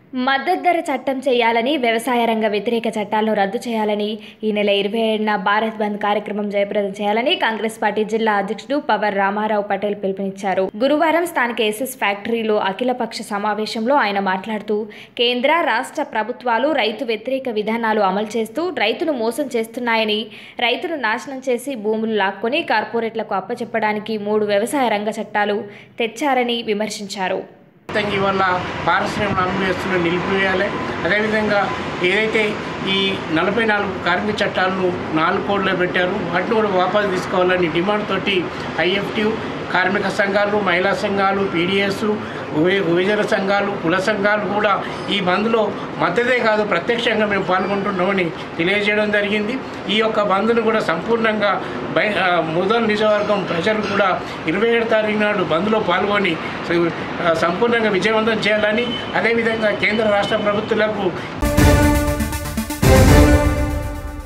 మద్దతు ధర చట్టం చేయాలని వ్యవసాయ రంగ వ్యతిరేక చట్టాలను రద్దు చేయాలని ఈ నెల ఇరవై ఏడున భారత్ బంద్ కార్యక్రమం జయప్రదం చేయాలని కాంగ్రెస్ పార్టీ జిల్లా అధ్యక్షుడు పవర్ రామారావు పటేల్ పిలుపునిచ్చారు గురువారం స్థానిక ఎస్ఎస్ ఫ్యాక్టరీలో అఖిలపక్ష సమావేశంలో ఆయన మాట్లాడుతూ కేంద్ర రాష్ట్ర ప్రభుత్వాలు రైతు వ్యతిరేక విధానాలు అమలు చేస్తూ రైతును మోసం చేస్తున్నాయని రైతును నాశనం చేసి భూములు లాక్కొని కార్పొరేట్లకు అప్పచెప్పడానికి మూడు వ్యవసాయ రంగ చట్టాలు తెచ్చారని విమర్శించారు ఖచ్చితంగా ఇవాళ పారిశ్రామిక అమలు చేస్తున్న నిలిపివేయాలి అదేవిధంగా ఏదైతే ఈ నలభై నాలుగు కార్మిక చట్టాలను నాలుగు కోడ్లో పెట్టారు వాటిని కూడా వాపసు తీసుకోవాలని డిమాండ్ తోటి ఐఎఫ్టీ కార్మిక సంఘాలు మహిళా సంఘాలు పీడిఎస్ విభజన సంఘాలు కుల సంఘాలు కూడా ఈ బంద్లో మద్దతే కాదు ప్రత్యక్షంగా మేము పాల్గొంటున్నామని తెలియజేయడం జరిగింది ఈ యొక్క బంద్ను కూడా సంపూర్ణంగా బై ఆ, ముదల్ నియోజకవర్గం ప్రజలు కూడా ఇరవై ఏడు తారీఖు నాడు బంద్లో పాల్గొని ఆ, సంపూర్ణంగా విజయవంతం చేయాలని అదేవిధంగా కేంద్ర రాష్ట్ర ప్రభుత్వాలకు